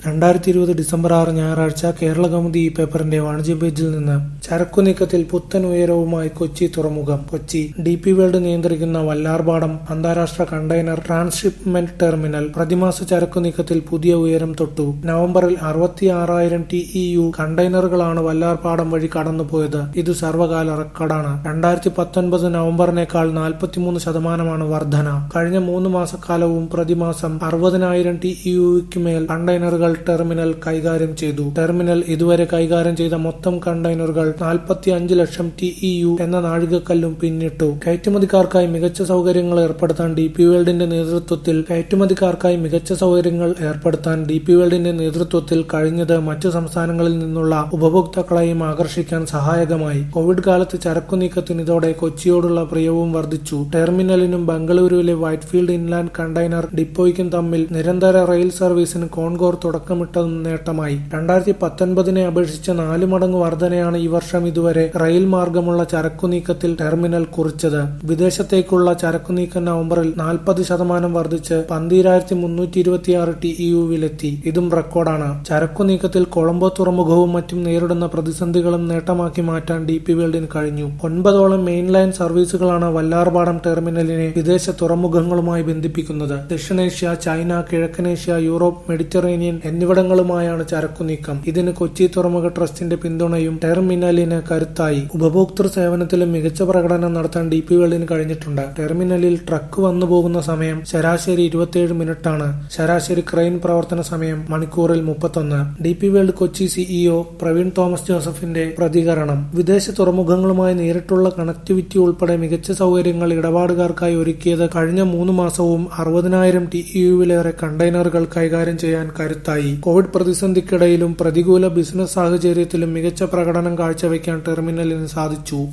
രണ്ടായിരത്തി ഇരുപത് ഡിസംബർ ആറ് ഞായറാഴ്ച കേരള കൗമുദി ഈ പേപ്പറിന്റെ വാണിജ്യ പേജിൽ നിന്ന് ചരക്കു നീക്കത്തിൽ പുത്തൻ ഉയരവുമായി കൊച്ചി തുറമുഖം കൊച്ചി ഡി പി വേൾഡ് നിയന്ത്രിക്കുന്ന വല്ലാർപാടം അന്താരാഷ്ട്ര കണ്ടെയ്നർ ട്രാൻസ്ഷിപ്മെന്റ് ടെർമിനൽ പ്രതിമാസ ചരക്കു നീക്കത്തിൽ പുതിയ ഉയരം തൊട്ടു നവംബറിൽ അറുപത്തി ആറായിരം ടി ഇ യു കണ്ടെയ്നറുകളാണ് വല്ലാർപാടം വഴി കടന്നുപോയത് ഇത് സർവകാല റെക്കോർഡാണ് രണ്ടായിരത്തി പത്തൊൻപത് നവംബറിനേക്കാൾ നാൽപ്പത്തിമൂന്ന് ശതമാനമാണ് വർധന കഴിഞ്ഞ മൂന്ന് മാസക്കാലവും പ്രതിമാസം അറുപതിനായിരം ടി ഇ യുക്ക് മേൽ കണ്ടെയ്നറുകൾ ടെർമിനൽ കൈകാര്യം ചെയ്തു ടെർമിനൽ ഇതുവരെ കൈകാര്യം ചെയ്ത മൊത്തം കണ്ടെയ്നറുകൾ നാൽപ്പത്തി അഞ്ച് ലക്ഷം ടി ഇ യു എന്ന നാഴികക്കല്ലും പിന്നിട്ടു കയറ്റുമതിക്കാർക്കായി മികച്ച സൗകര്യങ്ങൾ ഏർപ്പെടുത്താൻ ഡി പി വേൾഡിന്റെ നേതൃത്വത്തിൽ കയറ്റുമതിക്കാർക്കായി മികച്ച സൗകര്യങ്ങൾ ഏർപ്പെടുത്താൻ ഡി പി വേൾഡിന്റെ നേതൃത്വത്തിൽ കഴിഞ്ഞത് മറ്റു സംസ്ഥാനങ്ങളിൽ നിന്നുള്ള ഉപഭോക്താക്കളെയും ആകർഷിക്കാൻ സഹായകമായി കോവിഡ് കാലത്ത് ചരക്കു നീക്കത്തിന് ഇതോടെ കൊച്ചിയോടുള്ള പ്രിയവും വർദ്ധിച്ചു ടെർമിനലിനും ബംഗളൂരുവിലെ വൈറ്റ്ഫീൽഡ് ഇൻലാൻഡ് കണ്ടെയ്നർ ഡിപ്പോയ്ക്കും തമ്മിൽ നിരന്തര റെയിൽ സർവീസിന് കോൺകോർ തുടക്കമിട്ടതും നേട്ടമായി രണ്ടായിരത്തി പത്തൊൻപതിനെ അപേക്ഷിച്ച് നാല് മടങ്ങ് വർധനയാണ് ഈ വർഷം ഇതുവരെ റെയിൽ മാർഗമുള്ള ചരക്കു നീക്കത്തിൽ ടെർമിനൽ കുറിച്ചത് വിദേശത്തേക്കുള്ള ചരക്കു നീക്കം നവംബറിൽ നാൽപ്പത് ശതമാനം വർദ്ധിച്ച് പന്തീരായിരത്തി മുന്നൂറ്റി ഇരുപത്തിയാറ് ടി യുവിലെത്തി ഇതും റെക്കോർഡാണ് ചരക്കു നീക്കത്തിൽ കൊളംബോ തുറമുഖവും മറ്റും നേരിടുന്ന പ്രതിസന്ധികളും നേട്ടമാക്കി മാറ്റാൻ ഡി പി വേൾഡിന് കഴിഞ്ഞു ഒൻപതോളം മെയിൻലൈൻ സർവീസുകളാണ് വല്ലാർപാടം ടെർമിനലിനെ വിദേശ തുറമുഖങ്ങളുമായി ബന്ധിപ്പിക്കുന്നത് ദക്ഷിണേഷ്യ ചൈന കിഴക്കനേഷ്യ യൂറോപ്പ് മെഡിറ്ററേനിയൻ എന്നിവിടങ്ങളുമായാണ് ചരക്കു നീക്കം ഇതിന് കൊച്ചി തുറമുഖ ട്രസ്റ്റിന്റെ പിന്തുണയും ടെർമിനലിന് കരുത്തായി ഉപഭോക്തൃ സേവനത്തിലും മികച്ച പ്രകടനം നടത്താൻ ഡി പി വേൾഡിന് കഴിഞ്ഞിട്ടുണ്ട് ടെർമിനലിൽ ട്രക്ക് വന്നു പോകുന്ന സമയം ശരാശരി ഇരുപത്തിയേഴ് മിനിറ്റാണ് ശരാശരി ക്രെയിൻ പ്രവർത്തന സമയം മണിക്കൂറിൽ മുപ്പത്തൊന്ന് D P World Kochi C E O Praveen Thomas ജോസഫിന്റെ പ്രതികരണം വിദേശ തുറമുഖങ്ങളുമായി നേരിട്ടുള്ള കണക്ടിവിറ്റി ഉൾപ്പെടെ മികച്ച സൗകര്യങ്ങൾ ഇടപാടുകാർക്കായി ഒരുക്കിയത് കഴിഞ്ഞ മൂന്ന് മാസവും അറുപതിനായിരം ടി യുവിലേറെ കണ്ടെയ്നറുകൾ കൈകാര്യം ചെയ്യാൻ കരുത്തായി കോവിഡ് പ്രതിസന്ധിക്കിടയിലും പ്രതികൂല ബിസിനസ് സാഹചര്യത്തിലും മികച്ച പ്രകടനം കാഴ്ചവെക്കാൻ ടെർമിനലിന് സാധിച്ചു